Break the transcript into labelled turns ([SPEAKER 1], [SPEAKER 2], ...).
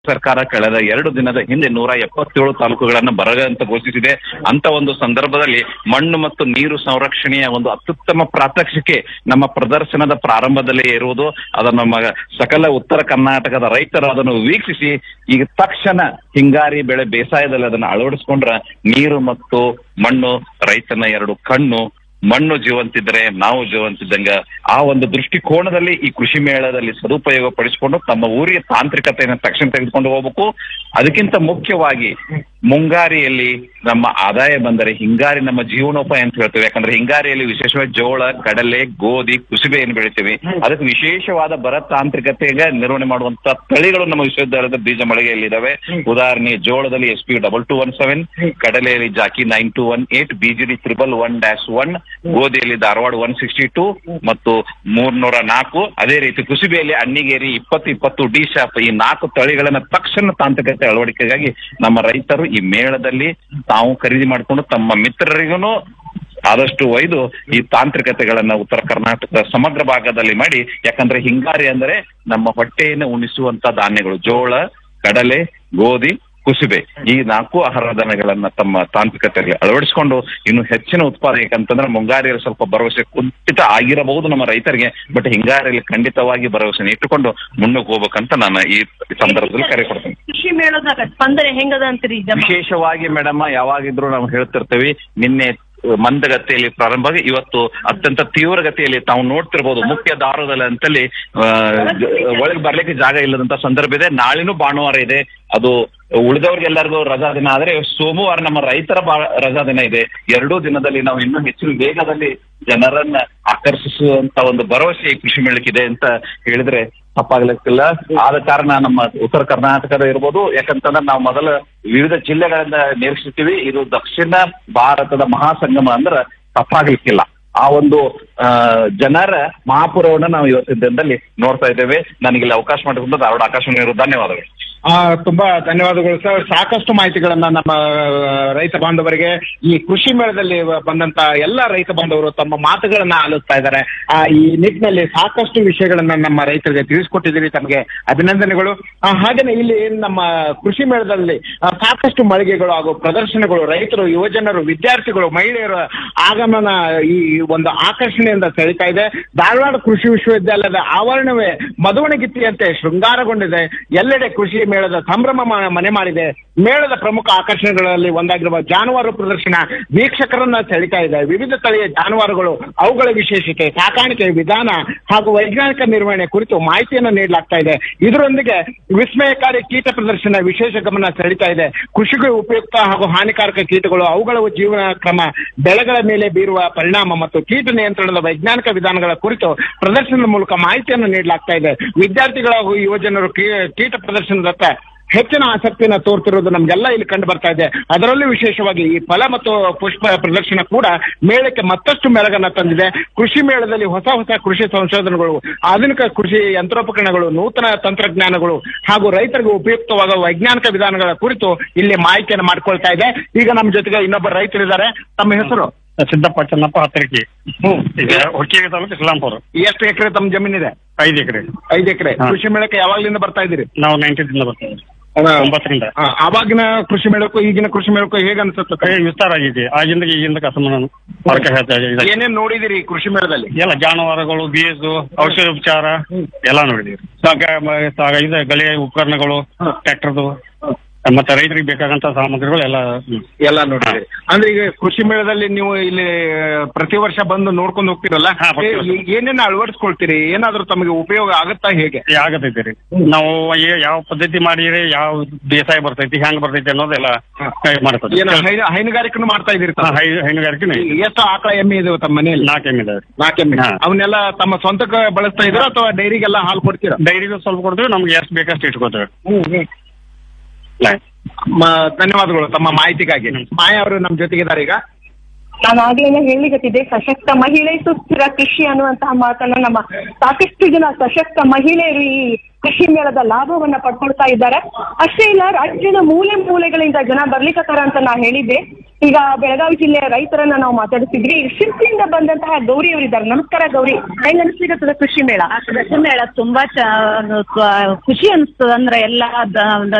[SPEAKER 1] ಸರ್ಕಾರ ಕಳೆದ ಎರಡು ದಿನದ ಹಿಂದೆ ನೂರ ಎಪ್ಪತ್ತೇಳು ತಾಲೂಕುಗಳನ್ನು ಬರಗ ಅಂತ ಘೋಷಿಸಿದೆ ಅಂತ ಒಂದು ಸಂದರ್ಭದಲ್ಲಿ ಮಣ್ಣು ಮತ್ತು ನೀರು ಸಂರಕ್ಷಣೆಯ ಒಂದು ಅತ್ಯುತ್ತಮ ಪ್ರಾತ್ಯಕ್ಷಿಕೆ ನಮ್ಮ ಪ್ರದರ್ಶನದ ಪ್ರಾರಂಭದಲ್ಲೇ ಇರುವುದು ಅದನ್ನು ನಮ್ಮ ಸಕಲ ಉತ್ತರ ಕರ್ನಾಟಕದ ರೈತರು ಅದನ್ನು ವೀಕ್ಷಿಸಿ ಈಗ ತಕ್ಷಣ ಹಿಂಗಾರಿ ಬೆಳೆ ಬೇಸಾಯದಲ್ಲಿ ಅದನ್ನು ಅಳವಡಿಸ್ಕೊಂಡ್ರ ನೀರು ಮತ್ತು ಮಣ್ಣು ರೈತನ ಎರಡು ಕಣ್ಣು ಮಣ್ಣು ಜೀವಂತಿದ್ರೆ ನಾವು ಜೀವಂತಿದ್ದಂಗ ಆ ಒಂದು ದೃಷ್ಟಿಕೋನದಲ್ಲಿ ಈ ಕೃಷಿ ಮೇಳದಲ್ಲಿ ಸದುಪಯೋಗ ಪಡಿಸಿಕೊಂಡು ತಮ್ಮ ಊರಿಗೆ ತಾಂತ್ರಿಕತೆಯನ್ನು ತಕ್ಷಣ ತೆಗೆದುಕೊಂಡು ಹೋಗ್ಬೇಕು ಅದಕ್ಕಿಂತ ಮುಖ್ಯವಾಗಿ ಮುಂಗಾರಿಯಲ್ಲಿ ನಮ್ಮ ಆದಾಯ ಬಂದರೆ ಹಿಂಗಾರಿ ನಮ್ಮ ಜೀವನೋಪಾಯ ಅಂತ ಹೇಳ್ತೇವೆ ಯಾಕಂದ್ರೆ ಹಿಂಗಾರಿಯಲ್ಲಿ ವಿಶೇಷವಾಗಿ ಜೋಳ ಕಡಲೆ ಗೋಧಿ ಕುಸುಬೆಯನ್ನು ಬೆಳಿತೀವಿ ಅದಕ್ಕೆ ವಿಶೇಷವಾದ ಬರ ತಾಂತ್ರಿಕತೆಗೆ ನಿರ್ವಹಣೆ ಮಾಡುವಂತ ತಳಿಗಳು ನಮ್ಮ ವಿಶ್ವವಿದ್ಯಾಲಯದ ಬೀಜ ಮಳಿಗೆಯಲ್ಲಿದ್ದಾವೆ ಉದಾಹರಣೆ ಜೋಳದಲ್ಲಿ S P double two one seven ಕಡಲೆಯಲ್ಲಿ JAKI nine two one eight BGD triple one dash one ಗೋಧಿಯಲ್ಲಿ ಧಾರವಾಡ ಒನ್ ಸಿಕ್ಸ್ಟಿ ಟು ಮತ್ತು ಮೂರ್ನೂರ ನಾಲ್ಕು ಅದೇ ರೀತಿ ಕುಸುಬೆಯಲ್ಲಿ ಅಣ್ಣಿಗೇರಿ ಇಪ್ಪತ್ತು ಇಪ್ಪತ್ತು ಡಿ ಶಾಪ್ ಈ ನಾಲ್ಕು ತಳಿಗಳನ್ನ ತಕ್ಷಣ ತಾಂತ್ರಿಕತೆ ಅಳವಡಿಕೆಗಾಗಿ ನಮ್ಮ ರೈತರು ಈ ಮೇಳದಲ್ಲಿ ತಾವು ಖರೀದಿ ಮಾಡಿಕೊಂಡು ತಮ್ಮ ಮಿತ್ರರಿಗೂ ಆದಷ್ಟು ಒಯ್ದು ಈ ತಾಂತ್ರಿಕತೆಗಳನ್ನ ಉತ್ತರ ಕರ್ನಾಟಕದ ಸಮಗ್ರ ಭಾಗದಲ್ಲಿ ಮಾಡಿ ಯಾಕಂದ್ರೆ ಹಿಂಗಾರಿ ಅಂದ್ರೆ ನಮ್ಮ ಹೊಟ್ಟೆಯನ್ನು ಉಣಿಸುವಂತ ಧಾನ್ಯಗಳು ಜೋಳ ಕಡಲೆ ಗೋಧಿ ಕುಸುಬೆ ಈ ನಾಲ್ಕು ಆಹಾರ ಧಾನ್ಯಗಳನ್ನ ತಮ್ಮ ತಾಂತ್ರಿಕತೆಯಲ್ಲಿ ಅಳವಡಿಸಿಕೊಂಡು ಇನ್ನು ಹೆಚ್ಚಿನ ಉತ್ಪಾದನೆ ಯಾಕಂತಂದ್ರೆ ಮುಂಗಾರಿಯಲ್ಲಿ ಸ್ವಲ್ಪ ಭರವಸೆ ಕುಂಠಿತ ಆಗಿರಬಹುದು ನಮ್ಮ ರೈತರಿಗೆ ಬಟ್ ಹಿಂಗಾರಿಯಲ್ಲಿ ಖಂಡಿತವಾಗಿ ಭರವಸೆ ಇಟ್ಟುಕೊಂಡು ಮುನ್ನಕ್ಕೆ ಹೋಗ್ಬೇಕಂತ ನಾನು ಈ ಸಂದರ್ಭದಲ್ಲಿ ಕರೆ ಕೊಡ್ತೇನೆ
[SPEAKER 2] ಕೃಷಿ ಮೇಳದಾಗ ಸ್ಪಂದನೆ ಹೆಂಗದ ಅಂತೀರಿ ಈಗ
[SPEAKER 1] ವಿಶೇಷವಾಗಿ ಮೇಡಮ್ ಯಾವಾಗಿದ್ರು ನಾವು ಹೇಳ್ತಿರ್ತೇವೆ ನಿನ್ನೆ ಮಂದಗತಿಯಲ್ಲಿ ಪ್ರಾರಂಭ ಆಗಿ ಇವತ್ತು ಅತ್ಯಂತ ತೀವ್ರಗತಿಯಲ್ಲಿ ತಾವು ನೋಡ್ತಿರ್ಬೋದು ಮುಖ್ಯ ದಾರದಲ್ಲಿ ಅಂತಲ್ಲಿ ಆ, ಜ- ಒಳಗೆ ಬರ್ಲಿಕ್ಕೆ ಜಾಗ ಇಲ್ಲದಂತ ಸಂದರ್ಭ ಇದೆ ನಾಳಿನೂ ಭಾನುವಾರ ಇದೆ ಅದು ಉಳಿದವ್ರಿಗೆಲ್ಲರಿಗೂ ರಜಾ ದಿನ ಆದ್ರೆ ಸೋಮವಾರ ನಮ್ಮ ರೈತರ ಬಾ- ರಜಾ ದಿನ ಇದೆ ಎರಡೂ ದಿನದಲ್ಲಿ ನಾವು ಇನ್ನೂ ಹೆಚ್ಚಿನ ವೇಗದಲ್ಲಿ ಜನರನ್ನ ಆಕರ್ಷಿಸುವಂತ ಒಂದು ಭರವಸೆ ಈ ಕೃಷಿ ಮೇಳಕ್ಕಿದೆ ಅಂತ ಹೇಳಿದ್ರೆ ತಪ್ಪಾಗ್ಲಿಕ್ಕಿಲ್ಲ ಆದ ಕಾರಣ ನಮ್ಮ ಉತ್ತರ ಕರ್ನಾಟಕದ ಇರ್ಬೋದು ಯಾಕಂತಂದ್ರೆ ನಾವು ಮೊದಲ ವಿವಿಧ ಜಿಲ್ಲೆಗಳಿಂದ ನಿರೀಕ್ಷಿಸ್ತೀವಿ ಇದು ದಕ್ಷಿಣ ಭಾರತದ ಮಹಾಸಂಗಮ ಅಂದ್ರೆ ತಪ್ಪಾಗ್ಲಿಕ್ಕಿಲ್ಲ ಆ ಒಂದು ಆ, ಜನರ ಮಹಾಪುರವನ್ನ ನಾವು ಇವತ್ತಿನ ದಿನದಲ್ಲಿ ನೋಡ್ತಾ ಇದ್ದೇವೆ ನನಗಿಲ್ಲಿ ಅವಕಾಶ ಮಾಡಿಕೊಂಡು ಧಾರವಾಡ ಆಕಾಶವಾಣಿ ಧನ್ಯವಾದಗಳು
[SPEAKER 3] ಆ, ತುಂಬಾ ಧನ್ಯವಾದಗಳು ಸರ್ ಸಾಕಷ್ಟು ಮಾಹಿತಿಗಳನ್ನ ನಮ್ಮ ಆ, ರೈತ ಬಾಂಧವರಿಗೆ ಈ ಕೃಷಿ ಮೇಳದಲ್ಲಿ ಬಂದಂತ ಎಲ್ಲ ರೈತ ಬಾಂಧವರು ತಮ್ಮ ಮಾತುಗಳನ್ನ ಆಲಿಸ್ತಾ ಇದ್ದಾರೆ ಆ, ಈ ನಿಟ್ಟಿನಲ್ಲಿ ಸಾಕಷ್ಟು ವಿಷಯಗಳನ್ನ ನಮ್ಮ ರೈತರಿಗೆ ತಿಳಿಸ್ಕೊಟ್ಟಿದ್ದೀರಿ ತಮಗೆ ಅಭಿನಂದನೆಗಳು ಆ, ಹಾಗೇನೆ ಇಲ್ಲಿ ನಮ್ಮ ಕೃಷಿ ಮೇಳದಲ್ಲಿ ಆ, ಸಾಕಷ್ಟು ಮಳಿಗೆಗಳು ಹಾಗೂ ಪ್ರದರ್ಶನಗಳು ರೈತರು ಯುವಜನರು ವಿದ್ಯಾರ್ಥಿಗಳು ಮಹಿಳೆಯರ ಆಗಮನ ಈ ಒಂದು ಆಕರ್ಷಣೆಯಿಂದ ಸೆಳೀತಾ ಇದೆ ಧಾರವಾಡ ಕೃಷಿ ವಿಶ್ವವಿದ್ಯಾಲಯದ ಆವರಣವೇ ಮಧುವಣಗಿತ್ತಿಯಂತೆ ಶೃಂಗಾರಗೊಂಡಿದೆ ಎಲ್ಲೆಡೆ ಕೃಷಿ ಮೇಳದ ಸಂಭ್ರಮ ಮ- ಮನೆ ಮಾಡಿದೆ ಮೇಳದ ಪ್ರಮುಖ ಆಕರ್ಷಣೆಗಳಲ್ಲಿ ಒಂದಾಗಿರುವ ಜಾನುವಾರು ಪ್ರದರ್ಶನ ವೀಕ್ಷಕರನ್ನ ಸೆಳೀತಾ ಇದೆ ವಿವಿಧ ತಳಿಯ ಜಾನುವಾರುಗಳು ಅವುಗಳ ವಿಶೇಷತೆ ಸಾಕಾಣಿಕೆ ವಿಧಾನ ಹಾಗೂ ವೈಜ್ಞಾನಿಕ ನಿರ್ವಹಣೆ ಕುರಿತು ಮಾಹಿತಿಯನ್ನು ನೀಡಲಾಗ್ತಾ ಇದೆ ಇದರೊಂದಿಗೆ ವಿಸ್ಮಯಕಾರಿ ಕೀಟ ಪ್ರದರ್ಶನ ವಿಶೇಷ ಗಮನ ಸೆಳೀತಾ ಇದೆ ಕೃಷಿಗೆ ಉಪಯುಕ್ತ ಹಾಗೂ ಹಾನಿಕಾರಕ ಕೀಟಗಳು ಅವುಗಳ ಜೀವನ ಕ್ರಮ ಬೆಳೆಗಳ ಮೇಲೆ ಬೀರುವ ಪರಿಣಾಮ ಮತ್ತು ಕೀಟ ನಿಯಂತ್ರಣದ ವೈಜ್ಞಾನಿಕ ವಿಧಾನಗಳ ಕುರಿತು ಪ್ರದರ್ಶನದ ಮೂಲಕ ಮಾಹಿತಿಯನ್ನು ನೀಡಲಾಗ್ತಾ ಇದೆ ವಿದ್ಯಾರ್ಥಿಗಳ ಹಾಗೂ ಯುವಜನರು ಕೀ- ಕೀಟ ಪ್ರದರ್ಶನದತ್ತ ಹೆಚ್ಚಿನ ಆಸಕ್ತಿಯನ್ನು ತೋರ್ತಿರೋದು ನಮ್ಗೆಲ್ಲ ಇಲ್ಲಿ ಕಂಡು ಬರ್ತಾ ಇದೆ ಅದರಲ್ಲೂ ವಿಶೇಷವಾಗಿ ಈ ಫಲ ಮತ್ತು ಪುಷ್ಪ ಪ್ರದರ್ಶನ ಕೂಡ ಮೇಳಕ್ಕೆ ಮತ್ತಷ್ಟು ಮೆರಗನ್ನ ತಂದಿದೆ ಕೃಷಿ ಮೇಳದಲ್ಲಿ ಹೊಸ ಹೊಸ ಕೃಷಿ ಸಂಶೋಧನೆಗಳು ಆಧುನಿಕ ಕೃಷಿ ಯಂತ್ರೋಪಕರಣಗಳು ನೂತನ ತಂತ್ರಜ್ಞಾನಗಳು ಹಾಗೂ ರೈತರಿಗೆ ಉಪಯುಕ್ತವಾದ ವೈಜ್ಞಾನಿಕ ವಿಧಾನಗಳ ಕುರಿತು ಇಲ್ಲಿ ಮಾಹಿತಿಯನ್ನು ಮಾಡ್ಕೊಳ್ತಾ ಇದೆ ಈಗ ನಮ್ಮ ಜೊತೆಗೆ ಇನ್ನೊಬ್ಬ ರೈತರಿದ್ದಾರೆ ತಮ್ಮ ಹೆಸರು
[SPEAKER 4] ಸಿದ್ದಪ್ಪ ಚೆನ್ನಪ್ಪ ಹತ್ತರಿಕಿ
[SPEAKER 3] ಹ್ಮ್
[SPEAKER 4] ಈಗ ಹೊಕ್ಕಿಗೆ ತಾಲೂಕು ಇಸ್ಲಾಂಪುರ
[SPEAKER 3] ಎಷ್ಟು ಎಕರೆ ತಮ್ಮ ಜಮೀನಿದೆ
[SPEAKER 4] ಐದು ಎಕರೆ
[SPEAKER 3] ಐದು ಎಕರೆ
[SPEAKER 4] ಹಾ.
[SPEAKER 3] ಕೃಷಿ ಮೇಳಕ್ಕೆ ಯಾವಾಗ್ಲಿಂದ ಬರ್ತಾ ಇದ್ದೀರಿ
[SPEAKER 4] ನಾವು ನೈನ್ಟೀನ್ ಬರ್ತೇವೆ ಒಂಬತ್ತರಿಂದ
[SPEAKER 3] ಆ, ಆವಾಗಿನ ಕೃಷಿ ಮೇಳಕ್ಕೂ ಈಗಿನ ಕೃಷಿ ಮೇಳಕ್ಕೂ ಹೇಗೆ ಅನ್ಸುತ್ತೆ
[SPEAKER 4] ಏ, ವಿಸ್ತಾರ ಆಗಿದೆ ಆಗಿಂದ ಈಗಿಂದ ಕಸಮ ಫರಕ ಹೇಳ್ತಾ ಇದೆ
[SPEAKER 3] ಏನೇನ್ ನೋಡಿದಿರಿ ಈ ಕೃಷಿ ಮೇಳದಲ್ಲಿ
[SPEAKER 4] ಎಲ್ಲ ಜಾನುವಾರುಗಳು ಬೀಜು ಔಷಧ ಉಪಚಾರ ಎಲ್ಲ ನೋಡಿದೀವಿ ಸಾಗ ಮ- ಸಾಗ ಇದು ಗಳೆ ಉಪಕರಣಗಳು
[SPEAKER 3] ಹಾ.
[SPEAKER 4] ಟ್ರ್ಯಾಕ್ಟರ್ದು ಮತ್ತೆ ರೈತರಿಗೆ ಬೇಕಾಗಂತ ಸಾಮಗ್ರಿಗಳು ಎಲ್ಲ ಹ್ಮ್.
[SPEAKER 3] ಎಲ್ಲ ನೋಡಿದಿರಿ ಅಂದ್ರೆ ಈಗ ಕೃಷಿ ಮೇಳದಲ್ಲಿ ನೀವು ಇಲ್ಲಿ ಪ್ರತಿ ವರ್ಷ ಬಂದು ನೋಡ್ಕೊಂಡು ಹೋಗ್ತಿರಲ್ಲ
[SPEAKER 4] ಹಾ, ಪ್ರತಿ ವರ್ಷ.
[SPEAKER 3] ಏ- ಏನೇನ್ ಅಳವಡಿಸ್ಕೊಳ್ತೀರಿ ಏನಾದ್ರೂ ತಮಗೆ ಉಪಯೋಗ ಆಗುತ್ತಾ ಹೇಗೆ
[SPEAKER 4] ಏ, ಆಗತೈತಿ ರೀ ನಾವು ಏ- ಯಾವ ಪದ್ಧತಿ ಮಾಡಿದ್ರೆ ಯಾವ ಬೇಸಾಯ ಬರ್ತೈತಿ ಹೆಂಗ್ ಬರ್ತೈತಿ ಅನ್ನೋದೆಲ್ಲ
[SPEAKER 3] ಹಾ.
[SPEAKER 4] ಮಾಡ್ಕೊತೀವಿ
[SPEAKER 3] ಏನ ಹೈನು- ಹೈನುಗಾರಿಕೆನೂ ಮಾಡ್ತಾ ಇದ್ದೀರಿ ತಾವು?
[SPEAKER 4] ಹೈನುಗಾರಿಕೆ
[SPEAKER 3] ಎಷ್ಟು ಆಕಳ ಎಮ್ಮೆ ಇದಾವೆ ತಮ್ಮ ಮನೆಯಲ್ಲಿ
[SPEAKER 4] ನಾಲ್ಕು ಎಮ್ಮೆ ಇದಾವೆ
[SPEAKER 3] ನಾಲ್ಕು ಎಮ್ಮೆ
[SPEAKER 4] ಹಾ.
[SPEAKER 3] ಅವನ್ನೆಲ್ಲ ತಮ್ಮ ಸ್ವಂತಕ್ಕೆ ಬಳಸ್ತಾ ಇದ್ದೀರಾ ಅಥವಾ ಡೈರಿಗೆಲ್ಲ ಹಾಲು ಕೊಡ್ತೀರಾ
[SPEAKER 4] ಡೈರಿಗೂ ಸ್ವಲ್ಪ ಕೊಡ್ತೀವಿ ನಮ್ಗೆ ಎಷ್ಟು ಬೇಕಷ್ಟು ಇಟ್ಕೋತೇವೆ
[SPEAKER 3] ಮ- ಧನ್ಯವಾದಗಳು ತಮ್ಮ ಮಾಹಿತಿಗಾಗಿ ಮಾಯಾ ಅವರು ನಮ್ಮ ಜೊತೆಗಿದ್ದಾರೆ ಈಗ
[SPEAKER 2] ನಾನು ಆಗ್ಲೇನೆ ಹೇಳಿಗತ್ತಿದ್ದೆ ಸಶಕ್ತ ಮಹಿಳೆ ಸುಸ್ಥಿರ ಕೃಷಿ ಅನ್ನುವಂತಹ ಮಾತನ್ನ ನಮ್ಮ ಸಾಕಷ್ಟು ಜನ ಸಶಕ್ತ ಮಹಿಳೆಯರು ಈ ಕೃಷಿ ಮೇಳದ ಲಾಭವನ್ನ ಪಡ್ಕೊಳ್ತಾ ಇದ್ದಾರೆ ಅಷ್ಟೇ ಇಲ್ಲ ರಾಜ್ಯದ ಮೂಲೆ ಮೂಲೆಗಳಿಂದ ಜನ ಬರ್ಲಿಕ್ಕತ್ತಾರ ಅಂತ ನಾ ಹೇಳಿದ್ದೆ ಈಗ ಬೆಳಗಾವಿ ಜಿಲ್ಲೆಯ ರೈತರನ್ನ ನಾವು ಮಾತಾಡ್ತಿದ್ವಿ ಈಗ ಶಿರ್ಸಿಯಿಂದ ಬಂದಂತಹ ಗೌರಿ ಅವರಿದ್ದಾರೆ ನಮಸ್ಕಾರ ಗೌರಿ ಹೆಂಗ್ ಅನಿಸ್ಲಿಕತ್ತದ ಕೃಷಿ ಮೇಳ
[SPEAKER 5] ಕೃಷಿ ಮೇಳ ತುಂಬಾ ಚ- ಖುಷಿ ಅನಿಸ್ತದ ಅಂದ್ರೆ ಎಲ್ಲ ದ-